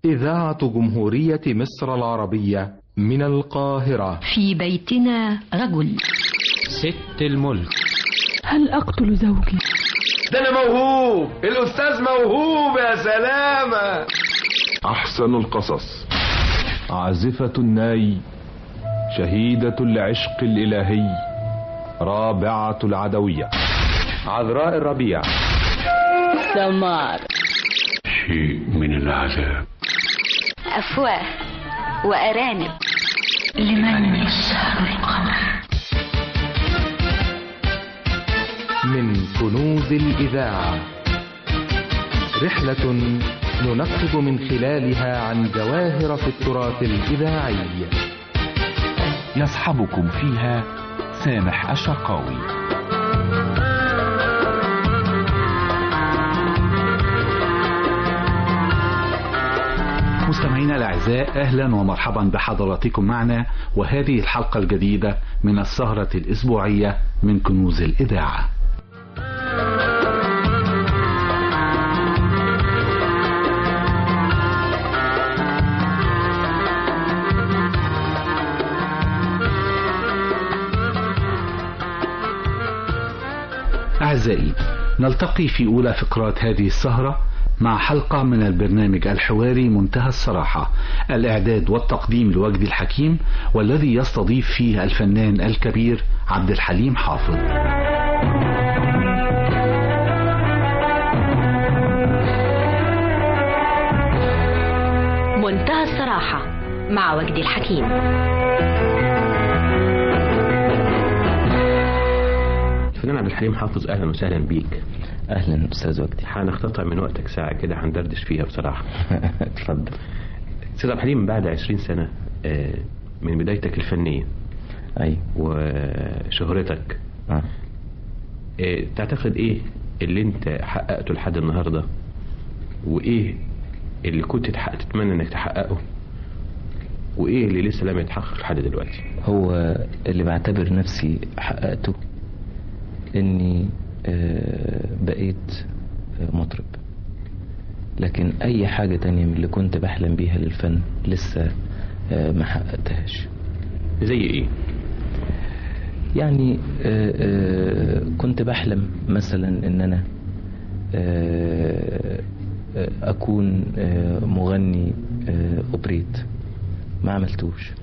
إذاعة جمهورية مصر العربية من القاهرة في بيتنا رجل ست الملك هل أقتل زوجي؟ ده أنا موهوب الأستاذ موهوب يا سلامة أحسن القصص عازفة الناي شهيدة العشق الإلهي رابعة العدوية عذراء الربيع سمار شيء من العذاب أفواه وأرانب لمن يسهر القمر من كنوز الإذاعة رحلة ننقب من خلالها عن جواهر في التراث الإذاعي يصحبكم فيها سامح الشرقاوي مستمعينا الاعزاء اهلا ومرحبا بحضراتكم معنا وهذه الحلقه الجديده من السهره الاسبوعيه من كنوز الاذاعه. أعزائي نلتقي في أولى فقرات هذه السهرة مع حلقة من البرنامج الحواري منتهى الصراحة الإعداد والتقديم لوجدي الحكيم والذي يستضيف فيه الفنان الكبير عبد الحليم حافظ منتهى الصراحة مع وجدي الحكيم الفنان عبد الحليم حافظ اهلا وسهلا بيك اهلا استاذ وجدي هنقتطع من وقتك ساعه كده هندردش فيها بصراحه اتفضل استاذ عبد الحليم بعد 20 سنه من بدايتك الفنيه اي وشهرتك آه. تعتقد ايه اللي انت حققته لحد النهارده وايه اللي كنت تتمنى انك تحققه وايه اللي لسه لم يتحقق لحد دلوقتي هو اللي بعتبر نفسي حققته اني بقيت مطرب لكن اي حاجة تانية من اللي كنت بحلم بيها للفن لسه ما حققتهاش زي ايه يعني كنت بحلم مثلا ان انا اكون مغني اوبريت ما عملتوش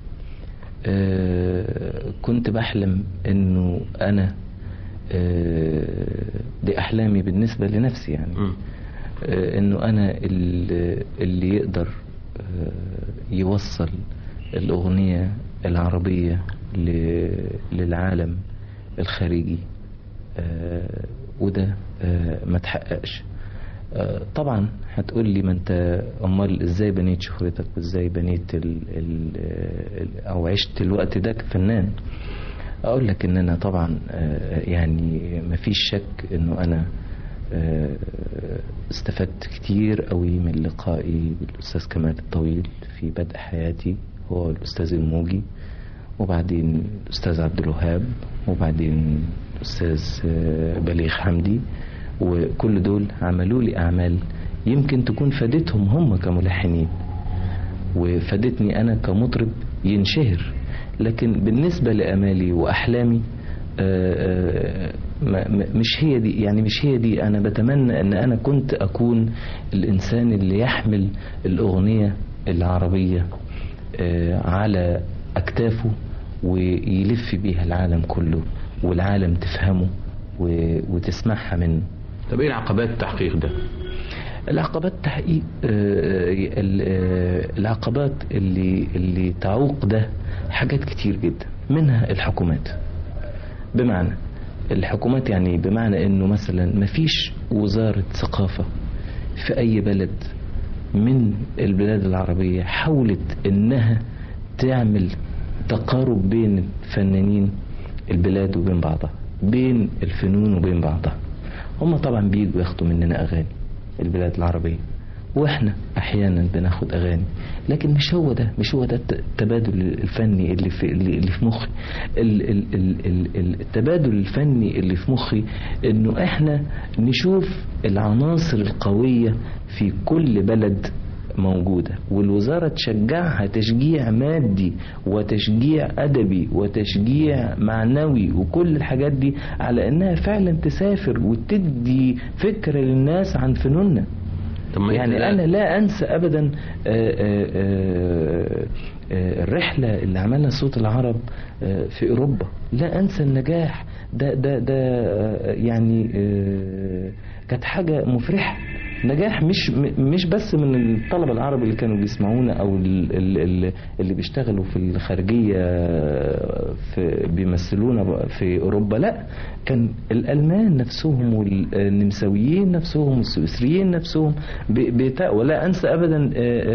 كنت بحلم انه انا دي احلامي بالنسبة لنفسي يعني انه انا اللي يقدر يوصل الاغنية العربية للعالم الخارجي وده ما تحققش طبعا هتقول لي ما انت امال ازاي بنيت شهرتك وازاي بنيت ال ال او عشت الوقت ده كفنان اقول لك ان انا طبعا يعني ما فيش شك انه انا استفدت كتير قوي من لقائي بالاستاذ كمال الطويل في بدء حياتي هو الاستاذ الموجي وبعدين الاستاذ عبد الوهاب وبعدين الاستاذ بليغ حمدي وكل دول عملوا لي اعمال يمكن تكون فادتهم هم كملحنين وفادتني انا كمطرب ينشهر لكن بالنسبة لأمالي وأحلامي آآ آآ مش هي دي يعني مش هي دي أنا بتمنى أن أنا كنت أكون الإنسان اللي يحمل الأغنية العربية على أكتافه ويلف بيها العالم كله والعالم تفهمه وتسمعها منه طب ايه العقبات التحقيق ده العقبات تحقيق العقبات اللي اللي تعوق ده حاجات كتير جدا منها الحكومات بمعنى الحكومات يعني بمعنى انه مثلا مفيش وزارة ثقافة في اي بلد من البلاد العربية حاولت انها تعمل تقارب بين فنانين البلاد وبين بعضها بين الفنون وبين بعضها هم طبعا بيجوا ياخدوا مننا اغاني البلاد العربية واحنا احيانا بناخد اغاني لكن مش هو ده مش هو ده التبادل الفني اللي في اللي في مخي التبادل الفني اللي في مخي انه احنا نشوف العناصر القوية في كل بلد موجودة والوزارة تشجعها تشجيع مادي وتشجيع أدبي وتشجيع معنوي وكل الحاجات دي على إنها فعلا تسافر وتدي فكرة للناس عن فنوننا يعني أنا لا أنسى أبدا آآ آآ الرحلة اللي عملها صوت العرب في أوروبا لا أنسى النجاح ده ده ده يعني كانت حاجة مفرحة نجاح مش مش بس من الطلبه العرب اللي كانوا بيسمعونا او اللي, اللي بيشتغلوا في الخارجيه في بيمثلونا في اوروبا لا كان الالمان نفسهم والنمساويين نفسهم والسويسريين نفسهم ولا انسى ابدا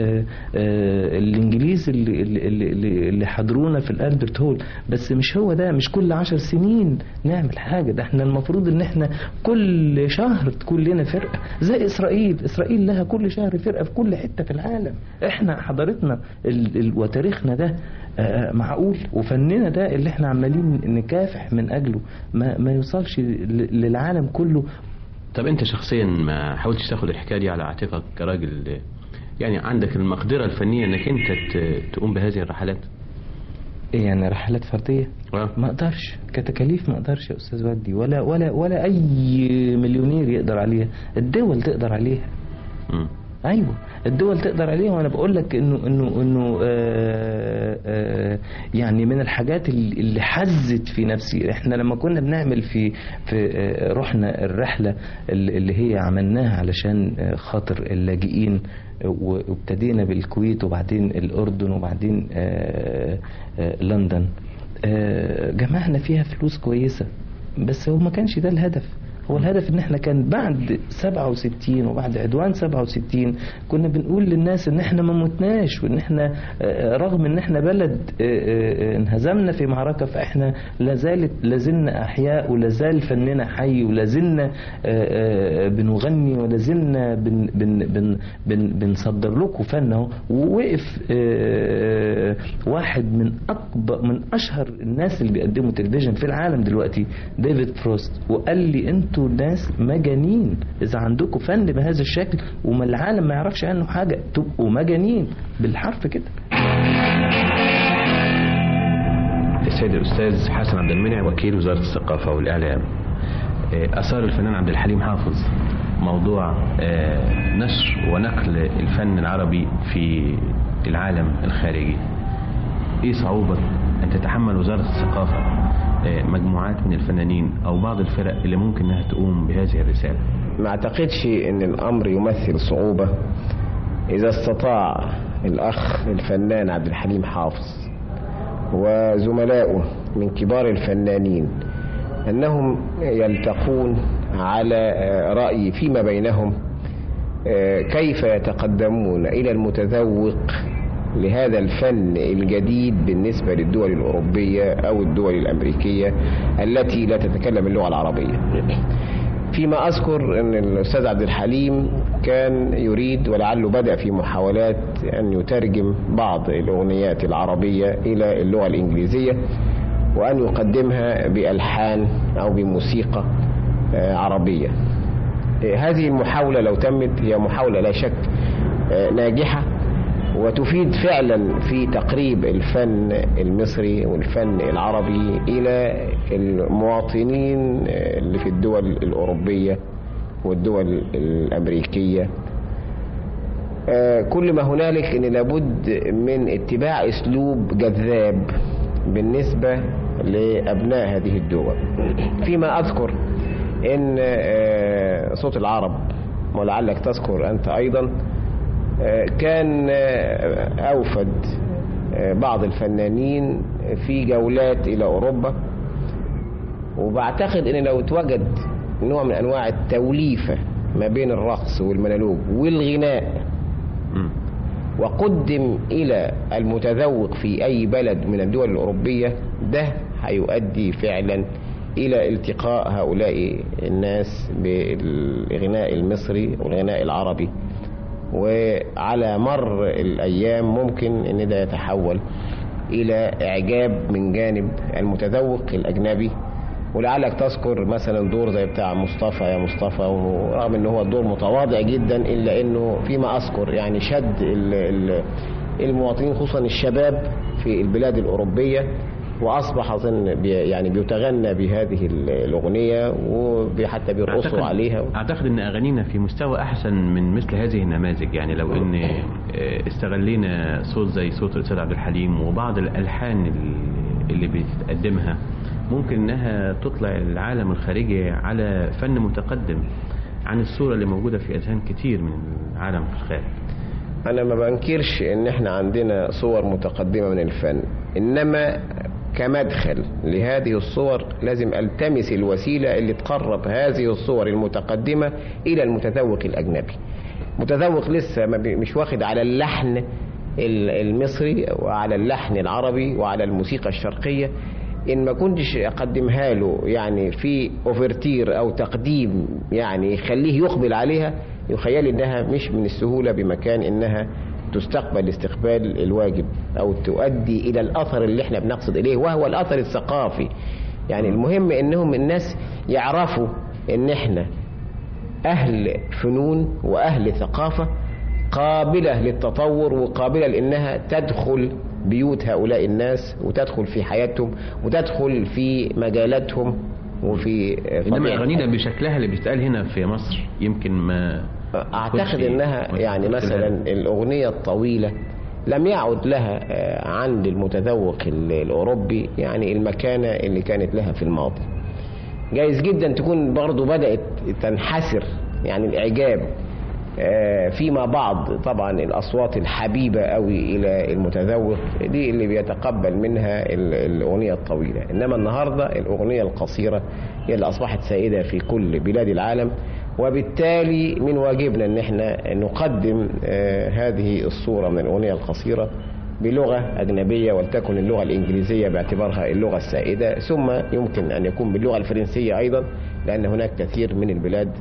الانجليز اللي اللي, اللي حضرونا في الالبرت هول بس مش هو ده مش كل عشر سنين نعمل حاجه ده احنا المفروض ان احنا كل شهر تكون لنا فرقه زي اسرائيل إسرائيل إسرائيل لها كل شهر فرقة في كل حتة في العالم إحنا حضارتنا ال ال وتاريخنا ده معقول وفننا ده اللي إحنا عمالين نكافح من أجله ما, ما يوصلش للعالم كله طب أنت شخصيا ما حاولتش تاخد الحكاية دي على عاتقك كراجل يعني عندك المقدرة الفنية انك انت تقوم بهذه الرحلات إيه يعني رحلات فرديه أه. ما اقدرش كتكاليف ما اقدرش يا استاذ ودي ولا ولا ولا اي مليونير يقدر عليها الدول تقدر عليها م. ايوه الدول تقدر عليها وانا بقول لك انه انه انه آآ آآ يعني من الحاجات اللي حزت في نفسي احنا لما كنا بنعمل في في رحنا الرحله اللي هي عملناها علشان خاطر اللاجئين وابتدينا بالكويت وبعدين الاردن وبعدين آآ لندن جمعنا فيها فلوس كويسه بس هو ما كانش ده الهدف هو الهدف ان احنا كان بعد 67 وبعد عدوان 67 كنا بنقول للناس ان احنا ما متناش وان احنا رغم ان احنا بلد انهزمنا في معركه فاحنا لازالت لازلنا احياء ولازال فننا حي ولازلنا بنغني ولازلنا بن بن بن بن بنصدر لكم فن اهو ووقف واحد من اكبر من اشهر الناس اللي بيقدموا تلفزيون في العالم دلوقتي ديفيد فروست وقال لي انتوا انتوا ناس مجانين اذا عندكم فن بهذا الشكل وما العالم ما يعرفش عنه حاجه تبقوا مجانين بالحرف كده السيد الاستاذ حسن عبد المنعم وكيل وزاره الثقافه والاعلام اثار الفنان عبد الحليم حافظ موضوع نشر ونقل الفن العربي في العالم الخارجي ايه صعوبه ان تتحمل وزاره الثقافه مجموعات من الفنانين او بعض الفرق اللي ممكن انها تقوم بهذه الرساله ما اعتقدش ان الامر يمثل صعوبه اذا استطاع الاخ الفنان عبد الحليم حافظ وزملائه من كبار الفنانين انهم يلتقون على راي فيما بينهم كيف يتقدمون الى المتذوق لهذا الفن الجديد بالنسبة للدول الأوروبية أو الدول الأمريكية التي لا تتكلم اللغة العربية فيما أذكر أن الأستاذ عبد الحليم كان يريد ولعله بدأ في محاولات أن يترجم بعض الأغنيات العربية إلى اللغة الإنجليزية وأن يقدمها بألحان أو بموسيقى عربية هذه المحاولة لو تمت هي محاولة لا شك ناجحة وتفيد فعلا في تقريب الفن المصري والفن العربي الى المواطنين اللي في الدول الاوروبيه والدول الامريكيه كل ما هنالك ان لابد من اتباع اسلوب جذاب بالنسبه لابناء هذه الدول فيما اذكر ان صوت العرب ولعلك تذكر انت ايضا كان أوفد بعض الفنانين في جولات إلى أوروبا وبعتقد أن لو توجد نوع من أنواع التوليفة ما بين الرقص والمونولوج والغناء وقدم إلى المتذوق في أي بلد من الدول الأوروبية ده هيؤدي فعلا إلى التقاء هؤلاء الناس بالغناء المصري والغناء العربي وعلى مر الأيام ممكن أن ده يتحول إلى إعجاب من جانب المتذوق الأجنبي ولعلك تذكر مثلا دور زي بتاع مصطفى يا مصطفى ورغم ان هو الدور متواضع جدا الا انه فيما اذكر يعني شد ال- ال- المواطنين خصوصا الشباب في البلاد الاوروبيه واصبح اظن بي يعني بيتغنى بهذه ال- الاغنيه وحتى بيرقصوا أعتقد- عليها اعتقد ان اغانينا في مستوى احسن من مثل هذه النماذج يعني لو ان آه، استغلينا صوت زي صوت الاستاذ عبد الحليم وبعض الالحان ال- اللي بتقدمها ممكن انها تطلع العالم الخارجي على فن متقدم عن الصوره اللي موجوده في اذهان كتير من العالم في الخارج انا ما بنكرش ان احنا عندنا صور متقدمه من الفن انما كمدخل لهذه الصور لازم التمس الوسيله اللي تقرب هذه الصور المتقدمه الى المتذوق الاجنبي متذوق لسه ما بي- مش واخد على اللحن ال- المصري وعلى اللحن العربي وعلى الموسيقى الشرقيه ان ما كنتش اقدمها له يعني في اوفرتير او تقديم يعني يخليه يقبل عليها يخيل انها مش من السهوله بمكان انها تستقبل استقبال الواجب او تؤدي الى الاثر اللي احنا بنقصد اليه وهو الاثر الثقافي يعني المهم انهم الناس يعرفوا ان احنا اهل فنون واهل ثقافه قابله للتطور وقابله لانها تدخل بيوت هؤلاء الناس وتدخل في حياتهم وتدخل في مجالاتهم وفي انما طبيعة اغانينا بشكلها اللي بيتقال هنا في مصر يمكن ما اعتقد تكونش- انها ما يعني تكونش مثلا لها. الاغنيه الطويله لم يعد لها آه، عند المتذوق ال- الاوروبي يعني المكانه اللي كانت لها في الماضي جايز جدا تكون برضو بدات تنحسر يعني الاعجاب آه، فيما بعض طبعا الاصوات الحبيبه قوي الى المتذوق دي اللي بيتقبل منها ال- الاغنيه الطويله انما النهارده الاغنيه القصيره هي اللي اصبحت سائده في كل بلاد العالم وبالتالي من واجبنا ان احنا نقدم آه، هذه الصوره من الاغنيه القصيره بلغه اجنبيه ولتكن اللغه الانجليزيه باعتبارها اللغه السائده ثم يمكن ان يكون باللغه الفرنسيه ايضا لان هناك كثير من البلاد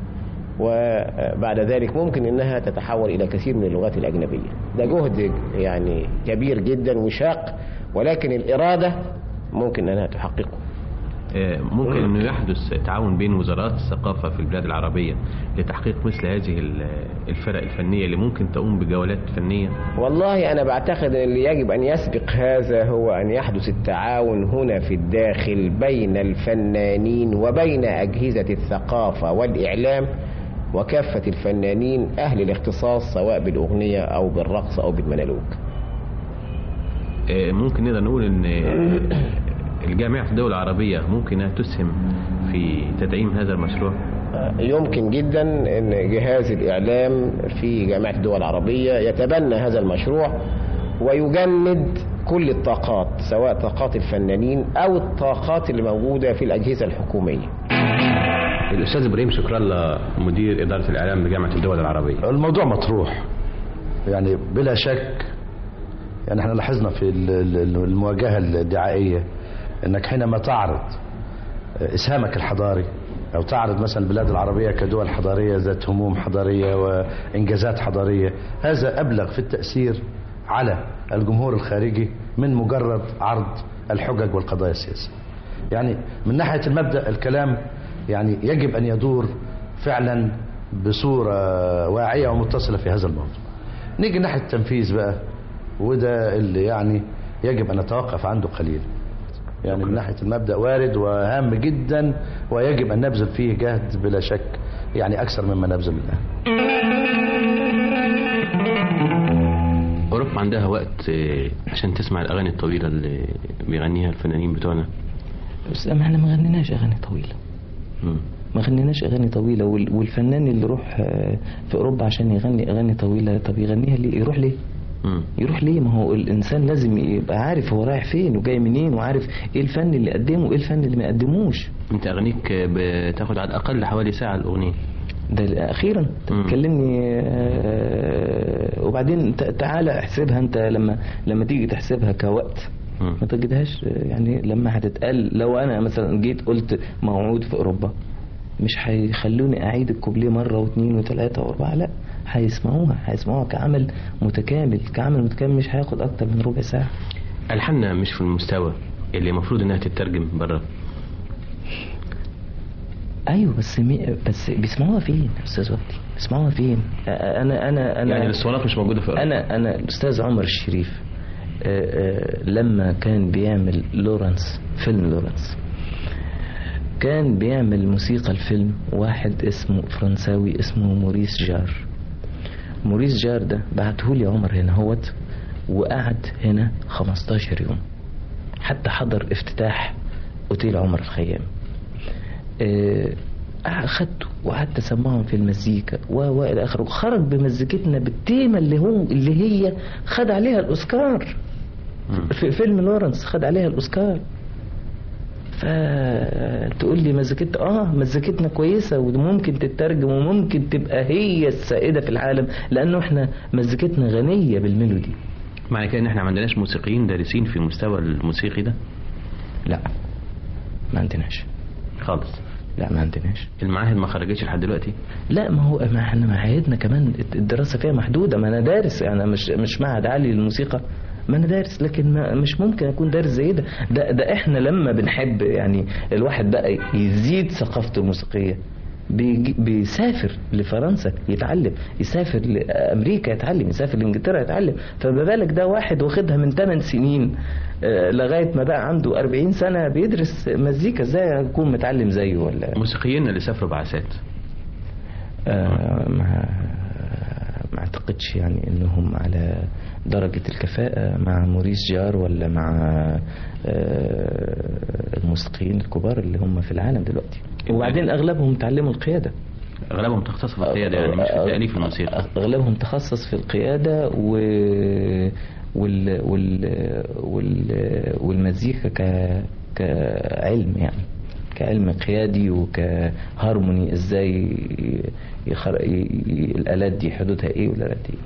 وبعد ذلك ممكن انها تتحول الى كثير من اللغات الاجنبيه ده جهد يعني كبير جدا وشاق ولكن الاراده ممكن انها تحققه آه، ممكن انه يحدث تعاون بين وزارات الثقافه في البلاد العربيه لتحقيق مثل هذه ال- الفرق الفنيه اللي ممكن تقوم بجولات فنيه والله أنا بعتقد أن اللي يجب أن يسبق هذا هو أن يحدث التعاون هنا في الداخل بين الفنانين وبين أجهزة الثقافة والإعلام وكافة الفنانين أهل الاختصاص سواء بالأغنية أو بالرقص أو بالمونولوج آه، ممكن نقدر نقول ان الجامعة الدول العربية ممكن انها تسهم في تدعيم هذا المشروع يمكن جدا أن جهاز الإعلام في جامعة الدول العربية يتبنى هذا المشروع ويجند كل الطاقات سواء طاقات الفنانين أو الطاقات اللي موجودة في الأجهزة الحكومية الاستاذ ابراهيم شكر الله مدير اداره الاعلام بجامعه الدول العربيه الموضوع مطروح يعني بلا شك يعني احنا لاحظنا في ال- ال- المواجهة الدعائية انك حينما تعرض اسهامك الحضاري او تعرض مثلا البلاد العربية كدول حضارية ذات هموم حضارية وانجازات حضارية هذا ابلغ في التأثير على الجمهور الخارجي من مجرد عرض الحجج والقضايا السياسية يعني من ناحية المبدأ الكلام يعني يجب أن يدور فعلا بصورة واعية ومتصلة في هذا الموضوع نيجي ناحية التنفيذ بقى وده اللي يعني يجب أن نتوقف عنده قليلا يعني من ناحية المبدأ وارد وهام جدا ويجب أن نبذل فيه جهد بلا شك يعني أكثر مما نبذل الآن اوروبا عندها وقت آه، عشان تسمع الاغاني الطويله اللي بيغنيها الفنانين بتوعنا بس ما احنا ما غنيناش اغاني طويله ما غنيناش اغاني طويله وال- والفنان اللي يروح آه، في اوروبا عشان يغني اغاني طويله طب يغنيها ليه يروح ليه يروح ليه ما هو الانسان لازم يبقى عارف هو رايح فين وجاي منين وعارف ايه الفن اللي قدمه وايه الفن اللي ما قدموش انت اغانيك آه، بتاخد على الاقل حوالي ساعه الاغنيه ده اخيرا انت بتكلمني آه، وبعدين ت- تعالى احسبها انت لما لما تيجي تحسبها كوقت ما تجدهاش آه، يعني لما هتتقال لو انا مثلا جيت قلت موعود في اوروبا مش هيخلوني اعيد الكوبليه مره واثنين وثلاثه واربعه لا هيسمعوها هيسمعوها كعمل متكامل كعمل متكامل مش هياخد اكتر من ربع ساعه الحاننا مش في المستوى اللي المفروض انها تترجم بره ايوه بس مي... بس بيسمعوها فين يا استاذ وقتي بيسمعوها فين انا انا انا يعني الاسطوانات مش موجوده في انا انا الاستاذ عمر الشريف آآ آآ لما كان بيعمل لورنس فيلم لورنس كان بيعمل موسيقى الفيلم واحد اسمه فرنساوي اسمه موريس جار موريس جار ده بعتهولي عمر هنا هوت وقعد هنا 15 يوم حتى حضر افتتاح اوتيل عمر الخيام اخدته وقعدت اسمعهم في المزيكا و و الى اخره وخرج بمزيكتنا بالتيمه اللي هو اللي هي خد عليها الاوسكار في فيلم لورنس خد عليها الاوسكار فتقول لي مزيكت اه مزيكتنا كويسه وممكن تترجم وممكن تبقى هي السائده في العالم لانه احنا مزيكتنا غنيه بالميلودي معنى كده ان احنا ما عندناش موسيقيين دارسين في المستوى الموسيقي ده لا ما عندناش خالص لا ما عندناش المعاهد ما خرجتش لحد دلوقتي لا ما هو ما احنا معاهدنا كمان الدراسه فيها محدوده ما انا دارس انا يعني مش مش معهد عالي للموسيقى ما انا دارس لكن ما مش ممكن اكون دارس زي ده ده ده احنا لما بنحب يعني الواحد بقى يزيد ثقافته الموسيقيه بيسافر لفرنسا يتعلم يسافر لامريكا يتعلم يسافر لانجلترا يتعلم فما بالك ده واحد واخدها من 8 سنين لغايه ما بقى عنده 40 سنه بيدرس مزيكا ازاي اكون متعلم زيه ولا موسيقيين اللي سافروا بعثات آه ما ما اعتقدش يعني انهم على درجة الكفاءة مع موريس جار ولا مع الموسيقيين الكبار اللي هم في العالم دلوقتي وبعدين اغلبهم تعلموا القيادة اغلبهم تخصص في القيادة يعني مش في تأليف الموسيقى اغلبهم تخصص في القيادة و وال وال وال والمزيكا ك كعلم يعني كعلم قيادي وكهارموني ازاي يخر... الالات دي حدودها ايه والالات دي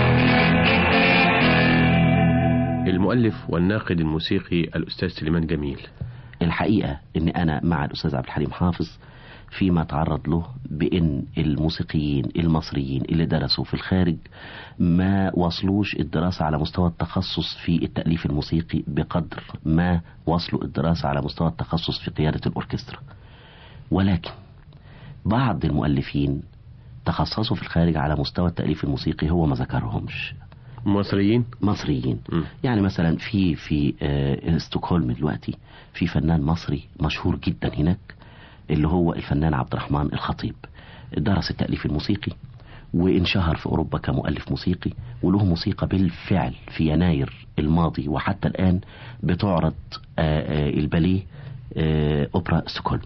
المؤلف والناقد الموسيقي الاستاذ سليمان جميل الحقيقه ان انا مع الاستاذ عبد الحليم حافظ فيما تعرض له بان الموسيقيين المصريين اللي درسوا في الخارج ما وصلوش الدراسة على مستوى التخصص في التأليف الموسيقي بقدر ما وصلوا الدراسة على مستوى التخصص في قيادة الأوركسترا ولكن بعض المؤلفين تخصصوا في الخارج على مستوى التأليف الموسيقي هو ما ذكرهمش مصريين مصريين م. يعني مثلا في في آه ستوكهولم دلوقتي في فنان مصري مشهور جدا هناك اللي هو الفنان عبد الرحمن الخطيب درس التأليف الموسيقي وانشهر في أوروبا كمؤلف موسيقي وله موسيقى بالفعل في يناير الماضي وحتى الآن بتعرض الباليه أوبرا ستوكهولم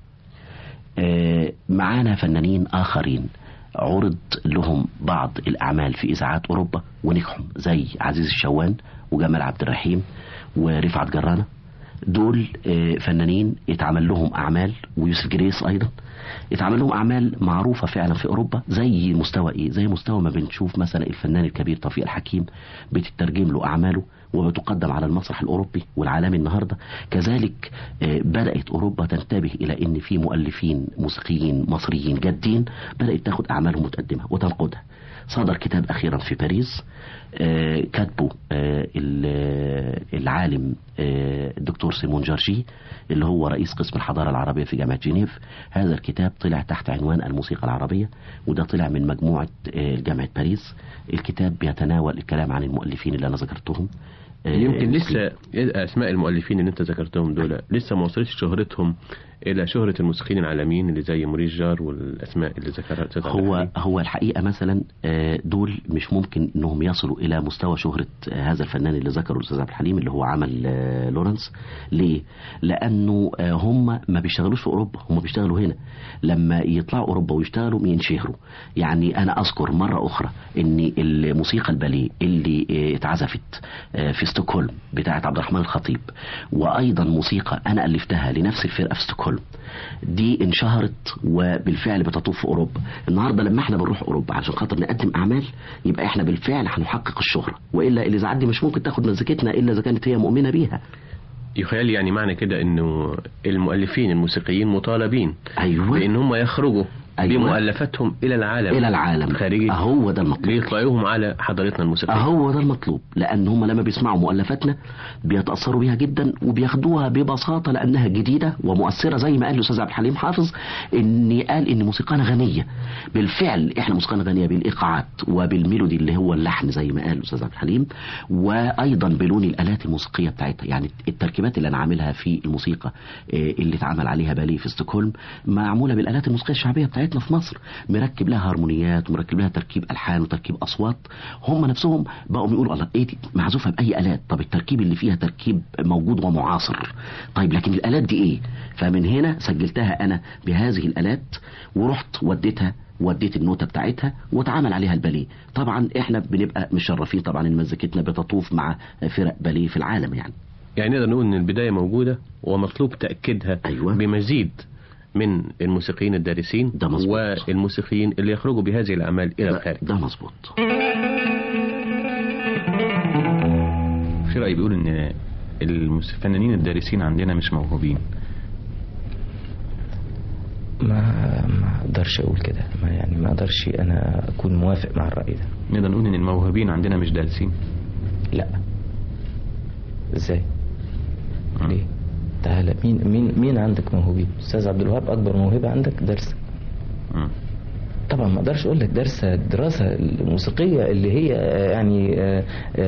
معانا فنانين آخرين عرض لهم بعض الأعمال في إذاعات أوروبا ونجحوا زي عزيز الشوان وجمال عبد الرحيم ورفعت جرانة دول فنانين اتعمل لهم أعمال ويوسف جريس أيضا اتعمل لهم أعمال معروفة فعلا في أوروبا زي مستوى إيه زي مستوى ما بنشوف مثلا الفنان الكبير توفيق الحكيم بتترجم له أعماله وبتقدم على المسرح الأوروبي والعالمي النهاردة كذلك بدأت أوروبا تنتبه إلى أن في مؤلفين موسيقيين مصريين جادين بدأت تاخد أعمالهم متقدمة وتنقدها صدر كتاب أخيرا في باريس كاتبه العالم الدكتور سيمون جورجي اللي هو رئيس قسم الحضارة العربية في جامعة جنيف هذا الكتاب طلع تحت عنوان الموسيقى العربية وده طلع من مجموعة جامعة باريس الكتاب بيتناول الكلام عن المؤلفين اللي أنا ذكرتهم يمكن لسه اسماء المؤلفين اللي انت ذكرتهم دول لسه ما وصلتش شهرتهم الى شهرة الموسيقيين العالميين اللي زي موريس جار والاسماء اللي ذكرها هو هو الحقيقة مثلا دول مش ممكن انهم يصلوا الى مستوى شهرة هذا الفنان اللي ذكره الاستاذ عبد الحليم اللي هو عمل لورنس ليه؟ لانه هم ما بيشتغلوش في اوروبا هم بيشتغلوا هنا لما يطلعوا اوروبا ويشتغلوا ينشهروا يعني انا اذكر مرة اخرى ان الموسيقى الباليه اللي اتعزفت في ستوكهولم بتاعت عبد الرحمن الخطيب وايضا موسيقى انا الفتها لنفس الفرقة في ستوكهولم دي انشهرت وبالفعل بتطوف في اوروبا النهارده لما احنا بنروح اوروبا عشان خاطر نقدم اعمال يبقى احنا بالفعل هنحقق الشهره والا الاذاعات دي مش ممكن تاخد مزيكتنا الا اذا كانت هي مؤمنه بيها يخيل يعني معنى كده انه المؤلفين الموسيقيين مطالبين ايوه بان هم يخرجوا أيوة. بمؤلفاتهم الى العالم الى العالم خارجي هو ده المطلوب ليطلعوهم على حضارتنا الموسيقيه هو ده المطلوب لان هم لما بيسمعوا مؤلفاتنا بيتاثروا بيها جدا وبياخدوها ببساطه لانها جديده ومؤثره زي ما قال الاستاذ عبد الحليم حافظ ان قال ان موسيقانا غنيه بالفعل احنا موسيقانا غنيه بالايقاعات وبالميلودي اللي هو اللحن زي ما قال الاستاذ عبد الحليم وايضا بلون الالات الموسيقيه بتاعتها يعني التركيبات اللي انا عاملها في الموسيقى آه، اللي اتعمل عليها باليه في ستوكهولم معموله بالالات الموسيقيه الشعبيه بتاعتنا في مصر مركب لها هارمونيات ومركب لها تركيب الحان وتركيب اصوات هم نفسهم بقوا بيقولوا الله ايه دي معزوفه باي الات طب التركيب اللي فيها تركيب موجود ومعاصر طيب لكن الالات دي ايه فمن هنا سجلتها انا بهذه الالات ورحت وديتها وديت النوتة بتاعتها واتعمل عليها الباليه طبعا احنا بنبقى مشرفين طبعا ان مزيكتنا بتطوف مع فرق باليه في العالم يعني يعني نقدر نقول ان البدايه موجوده ومطلوب تاكيدها أيوة. بمزيد من الموسيقيين الدارسين ده مظبوط. والموسيقيين اللي يخرجوا بهذه الاعمال الى الخارج ده مظبوط في راي بيقول ان المس- الفنانين الدارسين عندنا مش موهوبين ما ما اقدرش اقول كده ما يعني ما اقدرش انا اكون موافق مع الراي ده نقدر نقول ان الموهوبين عندنا مش دارسين لا ازاي ليه تعالى مين مين مين عندك موهوبين استاذ عبد الوهاب اكبر موهبه عندك درس مم. طبعا ما اقدرش اقول لك درس الدراسه الموسيقيه اللي هي آه، يعني آه،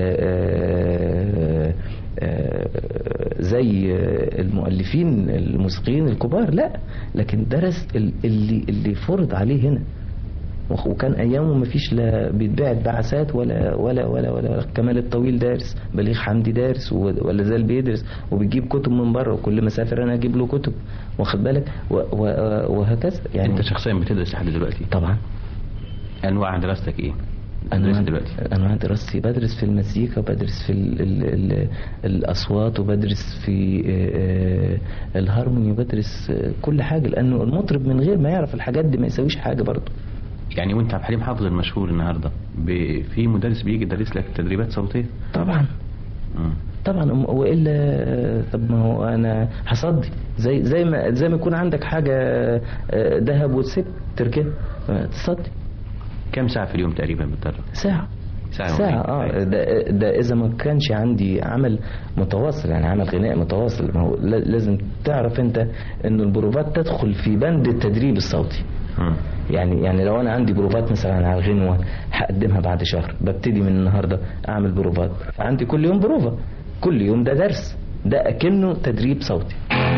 آه، آه، زي آه، المؤلفين الموسيقيين الكبار لا لكن درس ال- اللي اللي فرض عليه هنا وخ- وكان ايامه ما فيش لا بيتباع بعثات ولا ولا ولا ولا, ولا كمال الطويل دارس بليغ حمدي دارس و- ولا زال بيدرس وبيجيب كتب من بره وكل ما اسافر انا اجيب له كتب واخد بالك و- و- وهكذا يعني انت شخصيا بتدرس لحد دلوقتي طبعا انواع دراستك ايه انواع بتدرس دلوقتي انواع دراستي بدرس في المزيكا وبدرس في ال ال ال الاصوات وبدرس في آه، آه، الهارموني وبدرس آه، كل حاجه لانه المطرب من غير ما يعرف الحاجات دي ما يسويش حاجه برضه يعني وانت عبد الحليم حافظ المشهور النهارده ب- في مدرس بيجي يدرس لك تدريبات صوتيه طبعا مم. طبعا أم- والا آه، طب ما هو انا هصدي زي زي ما زي ما يكون عندك حاجه آه، ذهب وتسيب تركنها آه، تصدي كم ساعه في اليوم تقريبا بتدرب ساعه ساعه ساعة ونص. اه ده, ده إذا ما كانش عندي عمل متواصل يعني عمل غناء متواصل ما هو لا- لازم تعرف أنت إن البروفات تدخل في بند التدريب الصوتي مم. يعني يعني لو أنا عندي بروفات مثلا على الغنوة هقدمها بعد شهر ببتدي من النهاردة أعمل بروفات عندي كل يوم بروفة كل يوم ده درس ده أكنه تدريب صوتي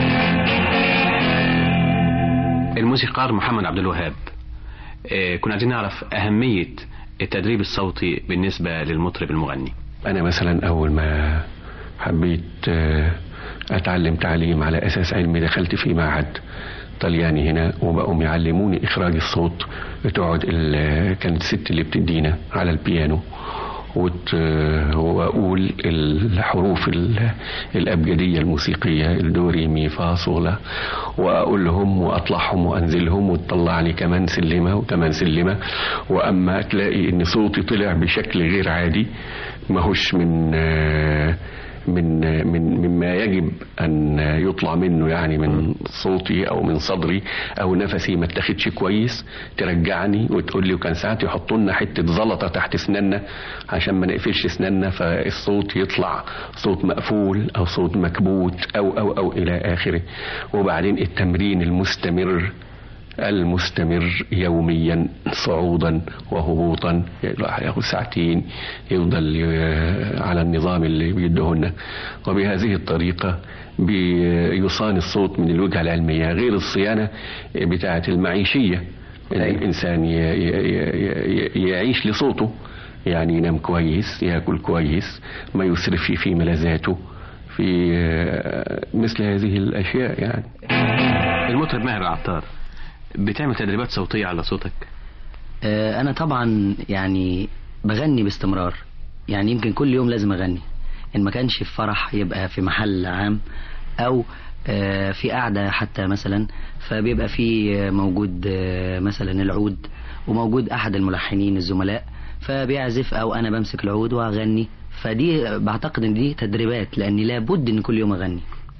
الموسيقار محمد عبد الوهاب آه، كنا عايزين نعرف أهمية التدريب الصوتي بالنسبة للمطرب المغني أنا مثلا أول ما حبيت آه، أتعلم تعليم على أساس علمي دخلت في معهد طلياني هنا وبقوا يعلموني إخراج الصوت تقعد ال- كانت الست اللي بتدينا على البيانو وت... وأقول الحروف ال- الأبجدية الموسيقية الدوري مي فا صولا وأقول لهم وأطلعهم وأنزلهم وتطلعني كمان سلمة وكمان سلمة وأما تلاقي إن صوتي طلع بشكل غير عادي ماهوش من آه، من من مما يجب ان يطلع منه يعني من صوتي او من صدري او نفسي ما اتاخدش كويس ترجعني وتقول لي وكان ساعات يحطوا لنا حته زلطه تحت اسناننا عشان ما نقفلش اسناننا فالصوت يطلع صوت مقفول او صوت مكبوت او او او الى اخره وبعدين التمرين المستمر المستمر يوميا صعودا وهبوطا ياخذ ساعتين يفضل ي- على النظام اللي بيدهن وبهذه الطريقة بيصان الصوت من الوجهة العلمية غير الصيانة بتاعة المعيشية إن الإنسان ي- ي- ي- يعيش لصوته يعني ينام كويس ياكل كويس ما يسرف في ملذاته في آه، مثل هذه الأشياء يعني المطرب ماهر العطار بتعمل تدريبات صوتية على صوتك آه، انا طبعا يعني بغني باستمرار يعني يمكن كل يوم لازم اغني ان ما كانش في فرح يبقى في محل عام او آه، في قعدة حتى مثلا فبيبقى في آه، موجود آه، مثلا العود وموجود احد الملحنين الزملاء فبيعزف او انا بمسك العود واغني فدي آه، بعتقد ان دي تدريبات لاني لابد ان كل يوم اغني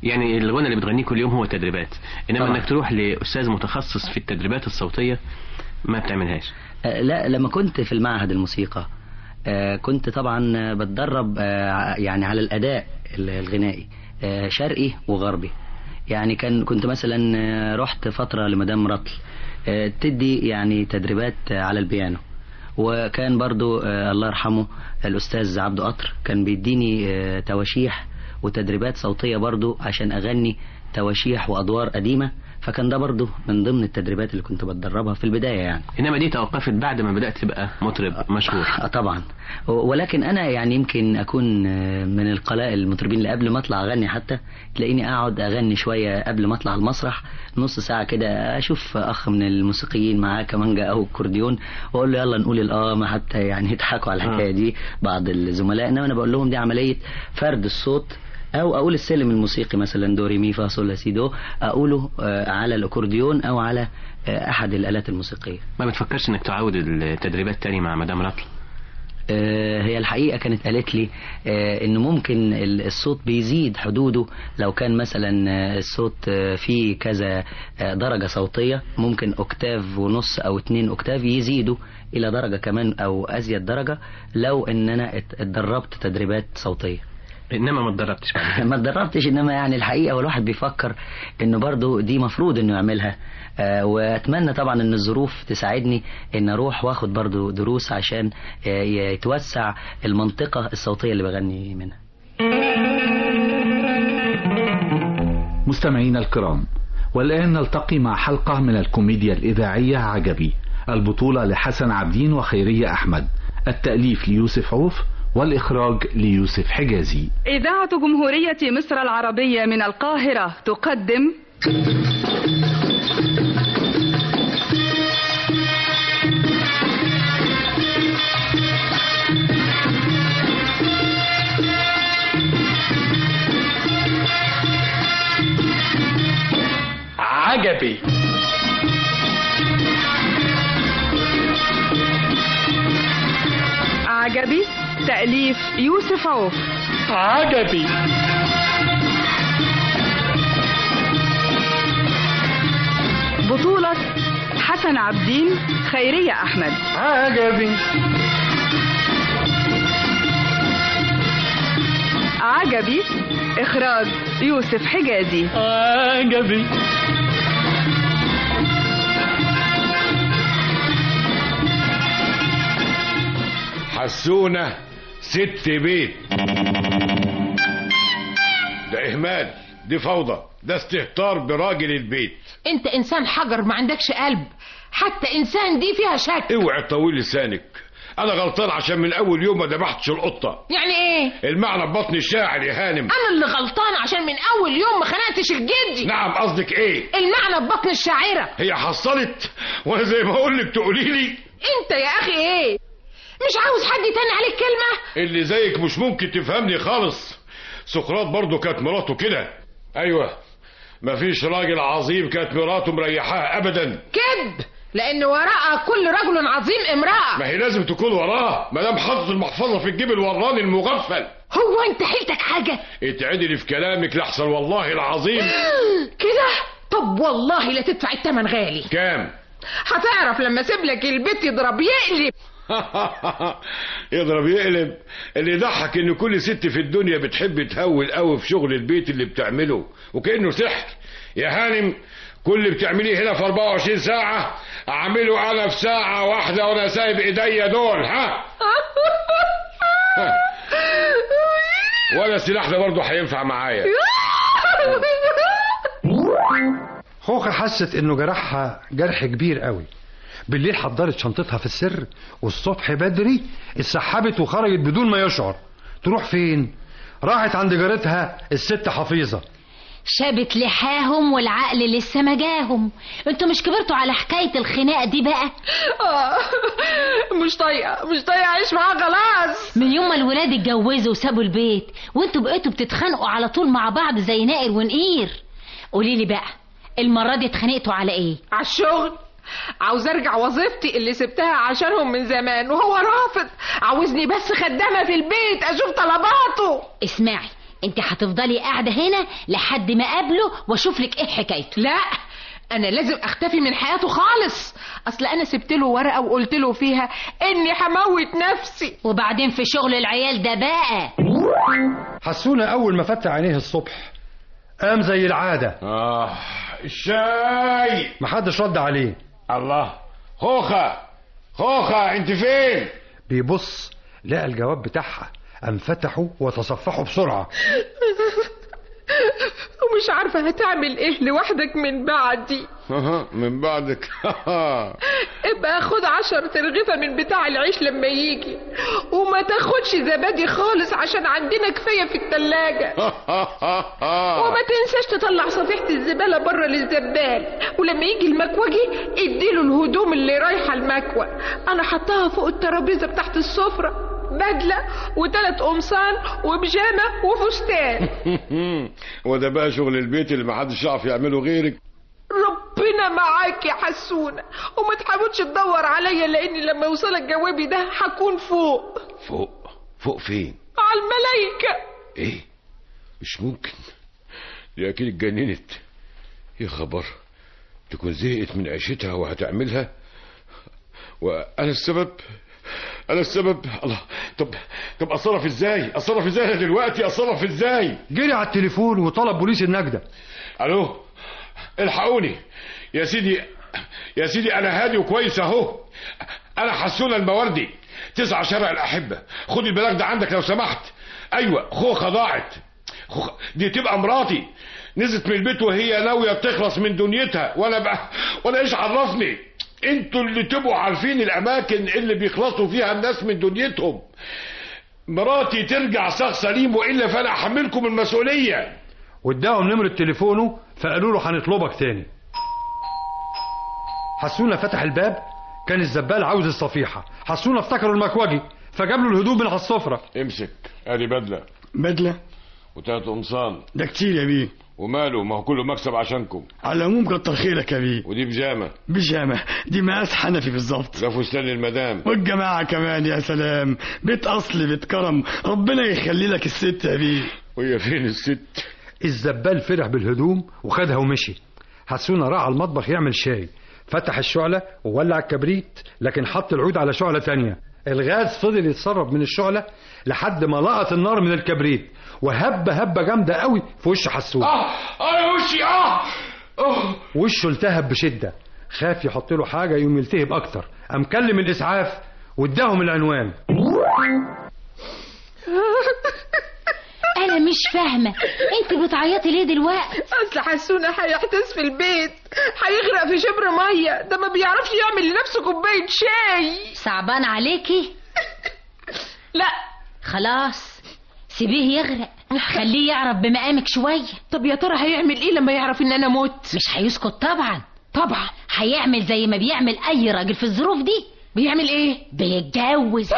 يعني الغنى اللي بتغنيه كل يوم هو تدريبات انما طبعا. انك تروح لاستاذ متخصص في التدريبات الصوتيه ما بتعملهاش آه، لا لما كنت في المعهد الموسيقى آه، كنت طبعا آه، بتدرب آه، يعني على الأداء ال- الغنائي آه، شرقي وغربي يعني كان كنت مثلا آه، رحت فترة لمدام رطل آه، تدي يعني تدريبات آه، على البيانو وكان برضو آه، الله يرحمه الأستاذ عبد قطر كان بيديني آه، تواشيح وتدريبات صوتية برضو عشان أغني تواشيح وأدوار قديمة فكان ده برضو من ضمن التدريبات اللي كنت بتدربها في البداية يعني انما دي توقفت بعد ما بدات تبقى مطرب مشهور آه، طبعا و- ولكن انا يعني يمكن اكون آه، من القلائل المطربين اللي قبل ما اطلع اغني حتى تلاقيني اقعد اغني شويه قبل ما اطلع المسرح نص ساعه كده اشوف اخ من الموسيقيين معاه كمانجا او كورديون واقول له يلا نقول الاه حتى يعني يضحكوا على الحكايه دي بعض الزملاء انما انا بقول لهم دي عمليه فرد الصوت او اقول السلم الموسيقي مثلا دو ري مي فا صول لا سي دو اقوله آه، على الاكورديون او على آه، احد الالات الموسيقيه ما بتفكرش انك تعود التدريبات تاني مع مدام رطل آه، هي الحقيقة كانت قالت لي آه، إنه ممكن ال- الصوت بيزيد حدوده لو كان مثلا آه، الصوت آه، فيه كذا آه، درجة صوتية ممكن أكتاف ونص أو اتنين أكتاف يزيدوا إلى درجة كمان أو أزيد درجة لو إن أنا ات- اتدربت تدريبات صوتية انما ما اتدربتش بعد كده ما اتدربتش انما يعني الحقيقه والواحد بيفكر انه برضو دي مفروض انه يعملها آه واتمنى طبعا ان الظروف تساعدني ان اروح واخد برضو دروس عشان آه يتوسع المنطقه الصوتيه اللي بغني منها مستمعينا الكرام والآن نلتقي مع حلقة من الكوميديا الإذاعية عجبي البطولة لحسن عبدين وخيرية أحمد التأليف ليوسف عوف والإخراج ليوسف حجازي إذاعة جمهورية مصر العربية من القاهرة تقدم عجبي عجبي تأليف يوسف عوف عجبي بطولة حسن عبدين خيرية أحمد عجبي عجبي إخراج يوسف حجازي عجبي حسونة ست بيت ده إهمال دي فوضى ده استهتار براجل البيت انت انسان حجر ما عندكش قلب حتى انسان دي فيها شك اوعي تطول لسانك انا غلطان عشان من اول يوم ما ذبحتش القطه يعني ايه المعنى ببطن الشاعر يا هانم انا اللي غلطان عشان من اول يوم ما خنقتش الجدي نعم قصدك ايه المعنى ببطن الشاعرة هي حصلت وانا زي ما اقول لك تقولي لي انت يا اخي ايه مش عاوز حد تاني عليك كلمة اللي زيك مش ممكن تفهمني خالص سقراط برضه كانت مراته كده ايوه مفيش راجل عظيم كانت مراته مريحاه ابدا كذب لان وراء كل رجل عظيم امرأة ما هي لازم تكون وراه ما دام حاطط المحفظه في الجيب الوراني المغفل هو انت حيلتك حاجة اتعدلي في كلامك لحسن والله العظيم كده طب والله لا تدفع التمن غالي كام هتعرف لما اسيب لك البيت يضرب يقلب يضرب يقلب اللي يضحك ان كل ست في الدنيا بتحب تهول قوي في شغل البيت اللي بتعمله وكانه سحر يا هانم كل اللي بتعمليه هنا في 24 ساعة اعمله انا في ساعة واحدة وانا سايب ايديا دول ها ولا السلاح ده برضه هينفع معايا خوخة حست انه جرحها جرح كبير قوي بالليل حضرت شنطتها في السر والصبح بدري اتسحبت وخرجت بدون ما يشعر تروح فين راحت عند جارتها الست حفيظة شابت لحاهم والعقل لسه ما جاهم انتوا مش كبرتوا على حكاية الخناقة دي بقى آه، مش طايقة مش طايقة اعيش معاها خلاص من يوم ما الولاد اتجوزوا وسابوا البيت وانتوا بقيتوا بتتخانقوا على طول مع بعض زي نائر ونقير قولي لي بقى المرة دي اتخانقتوا على ايه على الشغل عاوز ارجع وظيفتي اللي سبتها عشانهم من زمان وهو رافض عاوزني بس خدامة في البيت اشوف طلباته اسمعي انت هتفضلي قاعده هنا لحد ما اقابله واشوف لك ايه حكايته لا انا لازم اختفي من حياته خالص اصل انا سبت له ورقه وقلت له فيها اني هموت نفسي وبعدين في شغل العيال ده بقى حسونا اول ما فتح عينيه الصبح قام زي العاده اه الشاي محدش رد عليه الله خوخه خوخه انت فين بيبص لقى الجواب بتاعها قام فتحه وتصفحه بسرعه ومش عارفه هتعمل ايه لوحدك من بعدي من بعدك ابقى خد عشر ترغيفة من بتاع العيش لما يجي وما تاخدش زبادي خالص عشان عندنا كفاية في التلاجة وما تنساش تطلع صفيحة الزبالة بره للزبال ولما يجي المكوجي اديله الهدوم اللي رايحة المكوى انا حطاها فوق الترابيزة بتاعت السفرة بدلة وثلاث قمصان وبيجامة وفستان وده بقى شغل البيت اللي محدش يعرف يعمله غيرك ربنا معاك يا حسونة وما تحاولش تدور عليا لاني لما يوصلك جوابي ده هكون فوق فوق فوق فين على الملايكة ايه مش ممكن دي اكيد اتجننت يا خبر تكون زهقت من عيشتها وهتعملها وانا السبب انا السبب الله طب طب اتصرف ازاي اتصرف ازاي أنا دلوقتي اتصرف ازاي جري على التليفون وطلب بوليس النجدة الو الحقوني يا سيدي يا سيدي انا هادي وكويس اهو انا حسون المواردي تسعة شارع الاحبه خد البلاغ ده عندك لو سمحت ايوه خوخه ضاعت خوخة دي تبقى مراتي نزلت من البيت وهي ناويه تخلص من دنيتها وانا بقى وانا ايش عرفني انتوا اللي تبقوا عارفين الاماكن اللي بيخلصوا فيها الناس من دنيتهم مراتي ترجع صاغ سليم والا فانا احملكم المسؤوليه واداهم نمرة تليفونه فقالوا له هنطلبك تاني حسونا فتح الباب كان الزبال عاوز الصفيحة حسونا افتكروا المكوجي فجاب له الهدوم من على السفرة امسك ادي بدله بدلة وتلات قمصان ده كتير يا بيه وماله ما هو كله مكسب عشانكم على العموم كتر خيرك يا بيه ودي بيجامه بيجامة دي مقاس حنفي بالظبط ده فستان المدام والجماعة كمان يا سلام بيت أصل بيت كرم ربنا يخلي لك الست يا بيه وهي فين الست الزبال فرح بالهدوم وخدها ومشي حسونا راح على المطبخ يعمل شاي فتح الشعلة وولع الكبريت لكن حط العود على شعلة تانية الغاز فضل يتسرب من الشعلة لحد ما لقط النار من الكبريت وهب هبة جامدة قوي في وش حسون اه اه وشي اه اه وشه التهب بشدة خاف يحط له حاجة يوم يلتهب أكتر قام كلم الإسعاف واداهم العنوان انا مش فاهمه انت بتعيطي ليه دلوقتي اصل حسونة هيحتس في البيت هيغرق في شبر ميه ده ما بيعرفش يعمل لنفسه كوبايه شاي صعبان عليكي لا خلاص سيبيه يغرق خليه يعرف بمقامك شويه طب يا ترى هيعمل ايه لما يعرف ان انا مت مش هيسكت طبعا طبعا هيعمل زي ما بيعمل اي راجل في الظروف دي بيعمل ايه بيتجوز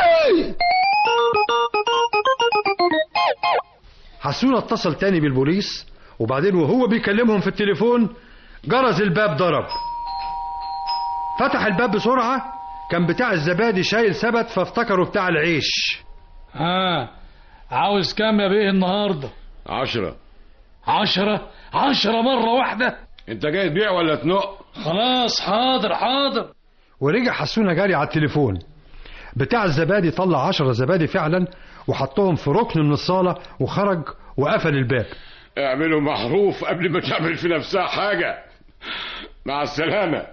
حسونا اتصل تاني بالبوليس وبعدين وهو بيكلمهم في التليفون جرس الباب ضرب فتح الباب بسرعة كان بتاع الزبادي شايل سبت فافتكروا بتاع العيش ها عاوز كام يا بيه النهارده عشرة عشرة عشرة مرة واحدة انت جاي تبيع ولا تنق خلاص حاضر حاضر ورجع حسونا جاري على التليفون بتاع الزبادي طلع عشرة زبادي فعلا وحطهم في ركن من الصالة وخرج وقفل الباب اعملوا محروف قبل ما تعمل في نفسها حاجة مع السلامة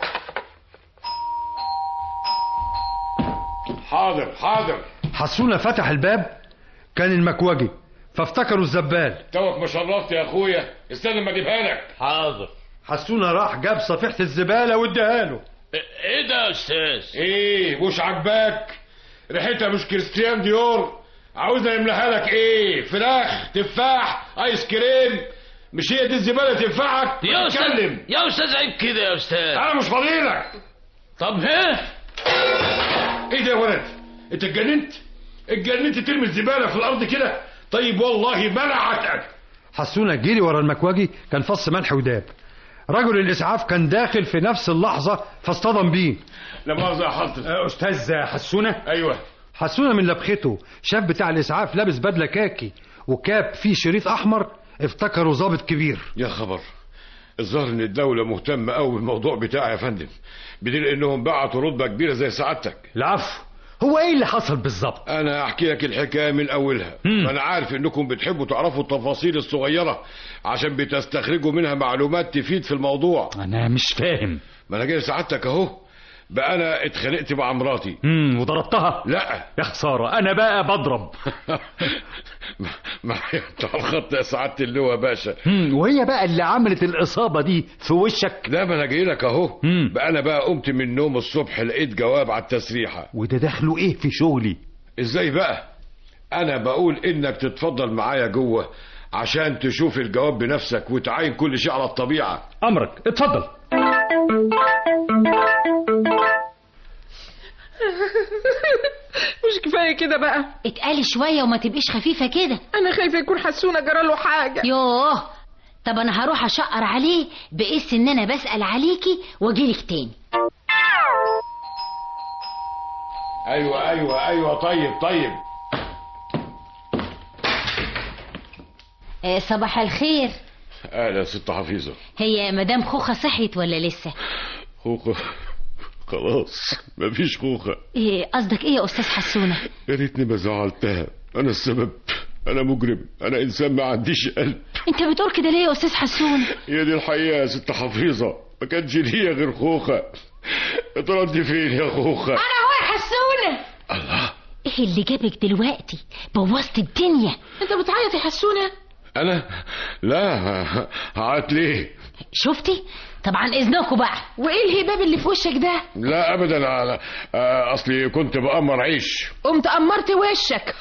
حاضر حاضر حسونا فتح الباب كان المكوجي فافتكروا الزبال توك ما شرفت يا اخويا استنى ما اجيبها لك حاضر حسونا راح جاب صفيحة الزبالة واداها له ايه ده يا استاذ ايه مش عاجباك ريحتها مش كريستيان ديور عاوزنا نملاها لك ايه فراخ تفاح ايس كريم مش هي دي الزباله تنفعك يا استاذ اتكلم يا استاذ عيب كده يا استاذ انا مش فاضيلك طب ها ايه ده يا ولد انت اتجننت اتجننت ترمي الزباله في الارض كده طيب والله ما انا عتقك حسونا جري ورا المكواجي كان فص ملح وداب رجل الاسعاف كان داخل في نفس اللحظه فاصطدم بيه لا مؤاخذه يا حضرتك استاذ حسونه ايوه حسونا من لبخته شاف بتاع الاسعاف لابس بدله كاكي وكاب فيه شريط احمر افتكروا ظابط كبير يا خبر الظاهر ان الدولة مهتمة قوي بالموضوع بتاعي يا فندم بدليل انهم بعتوا رتبة كبيرة زي سعادتك العفو هو ايه اللي حصل بالظبط انا احكي لك الحكاية من اولها وانا عارف انكم بتحبوا تعرفوا التفاصيل الصغيرة عشان بتستخرجوا منها معلومات تفيد في الموضوع انا مش فاهم ما انا جاي سعادتك اهو بقى انا اتخانقت مع مراتي امم وضربتها لا يا خساره انا بقى بضرب ما انت على الخط يا سعاده اللواء باشا مم. وهي بقى اللي عملت الاصابه دي في وشك لا ما انا جاي لك اهو بقى انا بقى قمت من النوم الصبح لقيت جواب على التسريحه وده دخله ايه في شغلي ازاي بقى انا بقول انك تتفضل معايا جوه عشان تشوف الجواب بنفسك وتعاين كل شيء على الطبيعه امرك اتفضل مش كفايه كده بقى اتقالي شويه وما تبقيش خفيفه كده انا خايفه يكون حسونه جراله حاجه يوه طب انا هروح اشقر عليه بقيس ان انا بسال عليكي واجيلك تاني ايوه ايوه ايوه طيب طيب آه صباح الخير اهلا يا ست حفيظه هي مدام خوخه صحيت ولا لسه خوخه خلاص مفيش خوخه إيه قصدك ايه يا استاذ حسونه يا ريتني ما زعلتها انا السبب انا مجرم انا انسان ما عنديش قلب انت بتقول كده ليه يا استاذ حسون هي دي الحقيقه يا ست حفيظه ما كانش ليا غير خوخه اتردي فين يا خوخه انا هو يا حسونه الله ايه اللي جابك دلوقتي بوظت الدنيا انت بتعيط يا حسونه انا لا هعيط ليه شفتي طبعا اذنكم بقى وايه الهباب اللي في وشك ده لا ابدا انا آه، اصلي كنت بأمر عيش قمت امرت وشك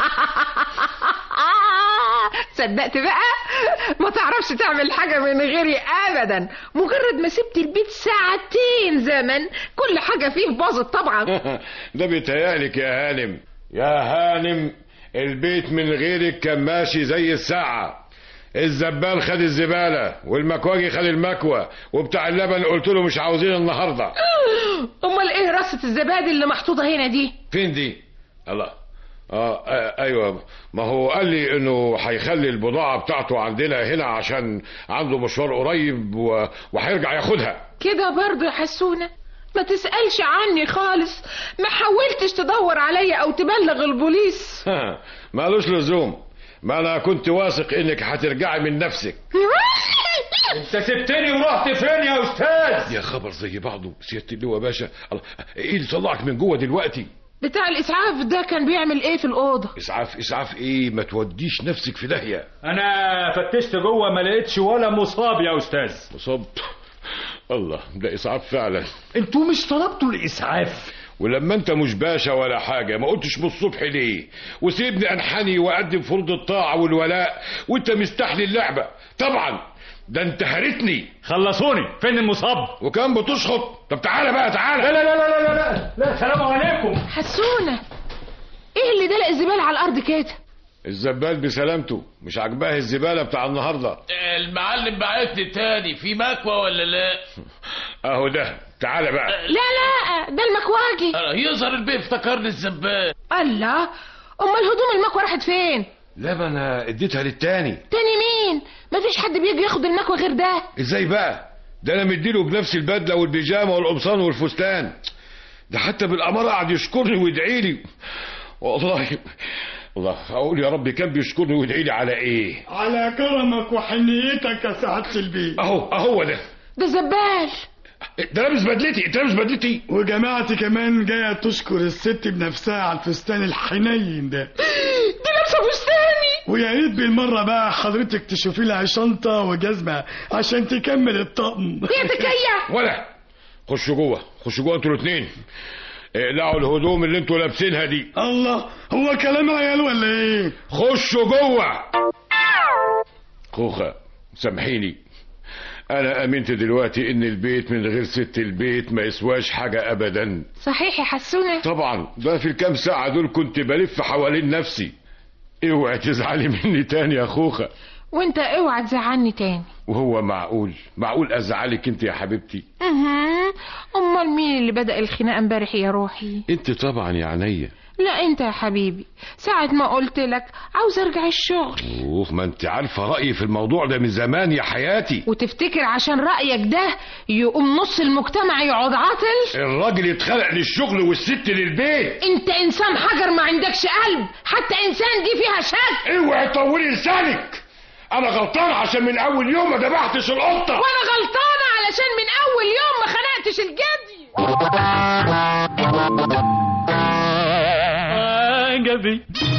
صدقت بقى ما تعرفش تعمل حاجة من غيري ابدا مجرد ما سبت البيت ساعتين زمن كل حاجة فيه باظت طبعا ده بيتهيألك يا هانم يا هانم البيت من غيرك كان ماشي زي الساعة الزبال خد الزبالة والمكواجي خد المكوى وبتاع اللبن قلت له مش عاوزين النهاردة امال ايه رصة الزبادي اللي محطوطة هنا دي فين دي الله آه, آه ايوه ما هو قال لي انه هيخلي البضاعة بتاعته عندنا هنا عشان عنده مشوار قريب و- وهيرجع ياخدها كده برضه يا حسونة ما تسألش عني خالص ما حاولتش تدور عليا او تبلغ البوليس مالوش لزوم ما انا كنت واثق انك هترجعي من نفسك انت سبتني ورحت فين يا استاذ يا خبر زي بعضه سيادة اللواء باشا الله ايه اللي طلعك من جوه دلوقتي بتاع الاسعاف ده كان بيعمل ايه في الاوضه اسعاف اسعاف ايه ما توديش نفسك في داهيه انا فتشت جوه ما لقيتش ولا مصاب يا استاذ مصاب الله ده اسعاف فعلا انتوا مش طلبتوا الاسعاف ولما انت مش باشا ولا حاجة ما قلتش من الصبح ليه وسيبني انحني واقدم فروض الطاعة والولاء وانت مستحلي اللعبة طبعا ده انت هرتني خلصوني فين المصاب وكان بتشخط طب تعالى بقى تعالى لا لا لا لا لا لا, لا سلام عليكم حسونة ايه اللي دلق الزبالة على الارض كده الزبال بسلامته مش عاجباه الزبالة بتاع النهاردة المعلم بعت لي تاني في مكوى ولا لا اهو ده تعالى بقى لا لا ده المكواجي يظهر البيت افتكرني الزبال الله امال هدوم المكوى راحت فين لا ما انا اديتها للتاني تاني مين مفيش حد بيجي ياخد المكوى غير ده ازاي بقى ده انا مديله بنفس البدله والبيجامه والقمصان والفستان ده حتى بالاماره قعد يشكرني ويدعي لي والله الله اقول يا رب كان بيشكرني ويدعي لي على ايه على كرمك وحنيتك يا سعادة البيت اهو اهو ده ده زبال ده لابس بدلتي انت لابس بدلتي وجماعتي كمان جايه تشكر الست بنفسها على الفستان الحنين ده دي لابسه فستاني ويا ريت بالمره بقى حضرتك تشوفي لها شنطه وجزمه عشان تكمل الطقم هي تكيه ولا خشوا جوه خشوا جوه انتوا الاثنين اقلعوا الهدوم اللي انتوا لابسينها دي الله هو كلام عيال ولا ايه خشوا جوه خوخة سامحيني انا امنت دلوقتي ان البيت من غير ست البيت ما يسواش حاجة ابدا صحيح يا حسونة طبعا ده في الكام ساعة دول كنت بلف حوالين نفسي اوعي تزعلي مني تاني يا خوخة وانت اوعى تزعلني تاني وهو معقول معقول ازعلك انت يا حبيبتي اها امال مين اللي بدأ الخناقه امبارح يا روحي انت طبعا يا عينيا لا انت يا حبيبي ساعة ما قلت لك عاوز ارجع الشغل اوف ما انت عارفه رايي في الموضوع ده من زمان يا حياتي وتفتكر عشان رأيك ده يقوم نص المجتمع يقعد عاطل الراجل اتخلق للشغل والست للبيت انت انسان حجر ما عندكش قلب حتى انسان دي فيها شك اوعي تطولي لسانك انا غلطان عشان من اول يوم ما ذبحتش القطه وانا غلطانة علشان من اول يوم ما خنقتش الجدي عجبي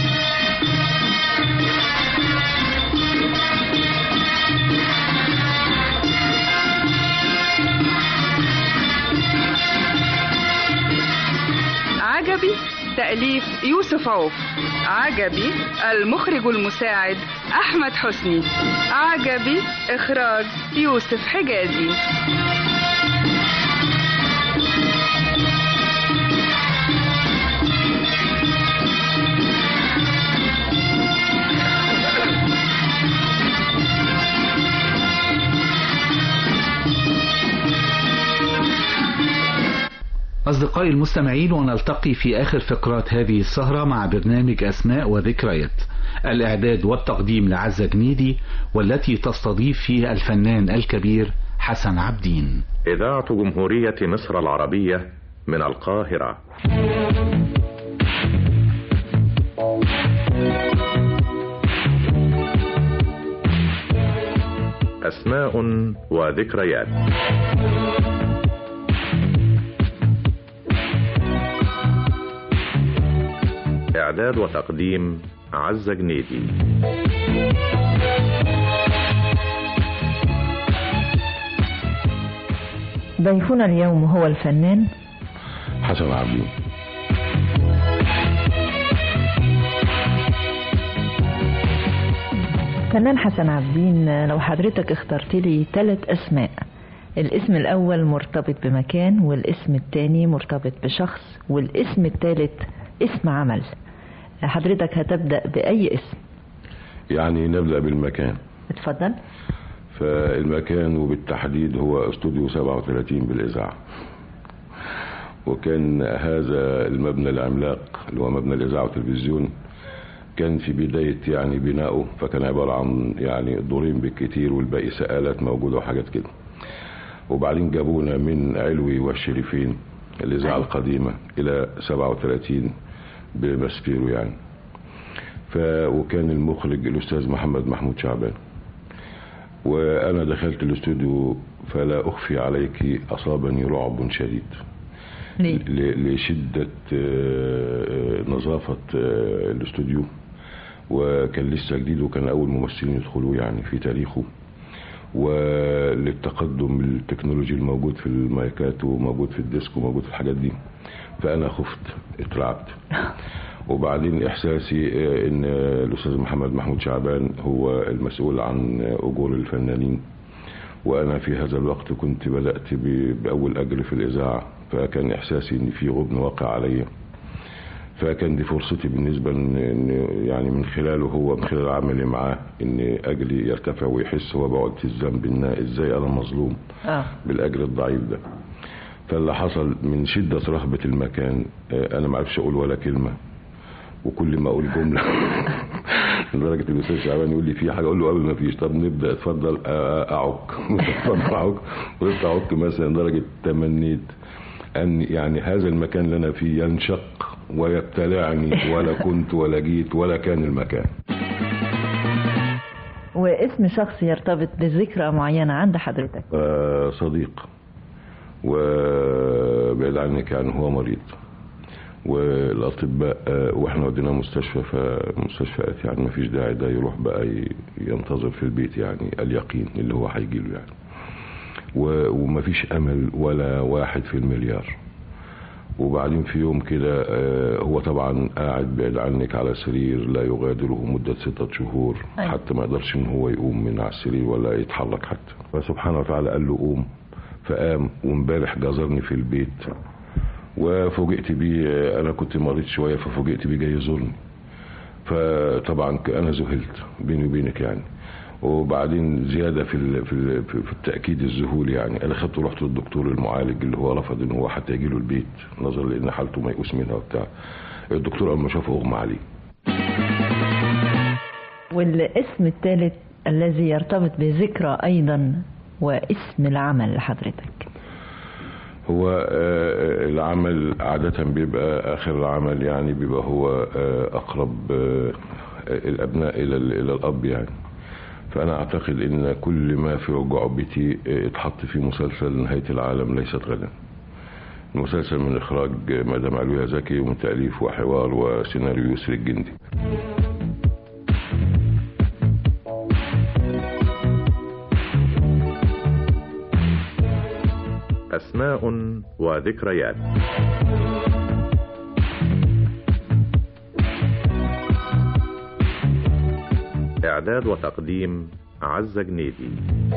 عجبي تأليف يوسف عوف عجبي المخرج المساعد أحمد حسني عجبي إخراج يوسف حجازي أصدقائي المستمعين ونلتقي في آخر فقرات هذه السهرة مع برنامج أسماء وذكريات الإعداد والتقديم لعزة جنيدي والتي تستضيف فيه الفنان الكبير حسن عبدين إذاعة جمهورية مصر العربية من القاهرة أسماء وذكريات إعداد وتقديم عزة جنيدي ضيفنا اليوم هو الفنان حسن عبدين فنان حسن عبدين لو حضرتك اخترت لي ثلاث اسماء الاسم الاول مرتبط بمكان والاسم الثاني مرتبط بشخص والاسم الثالث اسم عمل حضرتك هتبدأ بأي اسم يعني نبدأ بالمكان اتفضل فالمكان وبالتحديد هو استوديو 37 بالإذاعة وكان هذا المبنى العملاق اللي هو مبنى الإذاعة والتلفزيون كان في بداية يعني بنائه فكان عبارة عن يعني دورين بالكتير والباقي سقالات موجودة وحاجات كده وبعدين جابونا من علوي والشريفين الإذاعة القديمة إلى 37 بمسبيرو يعني ف وكان المخرج الأستاذ محمد محمود شعبان وأنا دخلت الاستوديو فلا أخفي عليك أصابني رعب شديد ليه؟ ل- لشدة آه، نظافة آه، الاستوديو وكان لسه جديد وكان أول ممثلين يدخلوا يعني في تاريخه وللتقدم التكنولوجي الموجود في المايكات وموجود في الديسك وموجود في الحاجات دي فأنا خفت اترعبت وبعدين إحساسي آه، إن الأستاذ محمد محمود شعبان هو المسؤول عن أجور الفنانين وأنا في هذا الوقت كنت بدأت ب- بأول أجر في الإذاعة فكان إحساسي إن في غبن واقع عليا فكان دي فرصتي بالنسبة إن إن يعني من خلاله هو من خلال عملي معاه إن أجري يرتفع ويحس هو بقعد في الذنب إن إزاي أنا مظلوم اه بالأجر الضعيف ده فاللي حصل من شدة رهبة المكان آه، أنا ما عرفش أقول ولا كلمة وكل ما أقول جملة لدرجة الأستاذ شعبان يقول لي في حاجة أقول له قبل ما فيش طب نبدأ اتفضل آه، أعك اتفضل أعك وقلت أعك مثلا لدرجة تمنيت أن يعني هذا المكان اللي أنا فيه ينشق ويبتلعني ولا كنت ولا جيت ولا كان المكان واسم شخص يرتبط بذكرى معينة عند حضرتك آه، صديق وبعيد عنك يعني هو مريض والاطباء آه، واحنا وديناه مستشفى فمستشفيات يعني ما فيش داعي ده يروح بقى ي- ينتظر في البيت يعني اليقين اللي هو هيجي له يعني و- وما فيش امل ولا واحد في المليار وبعدين في يوم كده آه، هو طبعا قاعد بعيد عنك على سرير لا يغادره مدة ستة شهور أيوة. حتى ما يقدرش ان هو يقوم من على السرير ولا يتحرك حتى فسبحانه وتعالى قال له قوم فقام وامبارح جزرني في البيت وفوجئت بيه آه، انا كنت مريض شوية ففوجئت بيه جاي يزورني فطبعا ك- انا ذهلت بيني وبينك يعني وبعدين زياده في ال في, ال في التاكيد الذهولي يعني انا خدته رحت للدكتور المعالج اللي هو رفض ان هو حتى يجي له البيت نظرا لان حالته ميؤوس منها وبتاع الدكتور اول ما شافه اغمى عليه والاسم الثالث الذي يرتبط بذكرى أيضا واسم العمل لحضرتك هو آه، العمل عادة بيبقى آخر العمل يعني بيبقى هو آه، أقرب آه، الأبناء إلى ال- إلى الأب يعني فأنا أعتقد إن كل ما في جعبتي آه، اتحط في مسلسل نهاية العالم ليست غدا المسلسل من إخراج مدام علوية زكي ومن تأليف وحوار وسيناريو يسري الجندي أسماء وذكريات إعداد وتقديم عزة جنيدي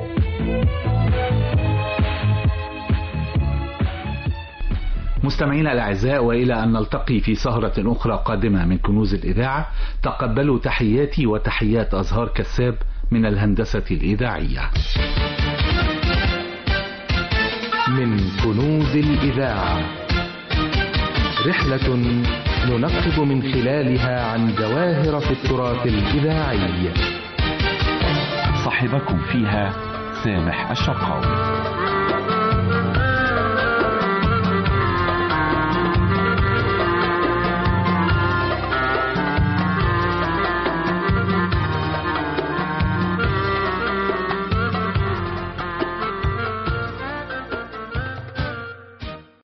مستمعينا الأعزاء وإلى أن نلتقي في سهرة أخرى قادمة من كنوز الإذاعة تقبلوا تحياتي وتحيات أزهار كساب من الهندسة الإذاعية من كنوز الإذاعة رحلة ننقب من خلالها عن جواهر في التراث الإذاعي صاحبكم فيها سامح الشرقاوي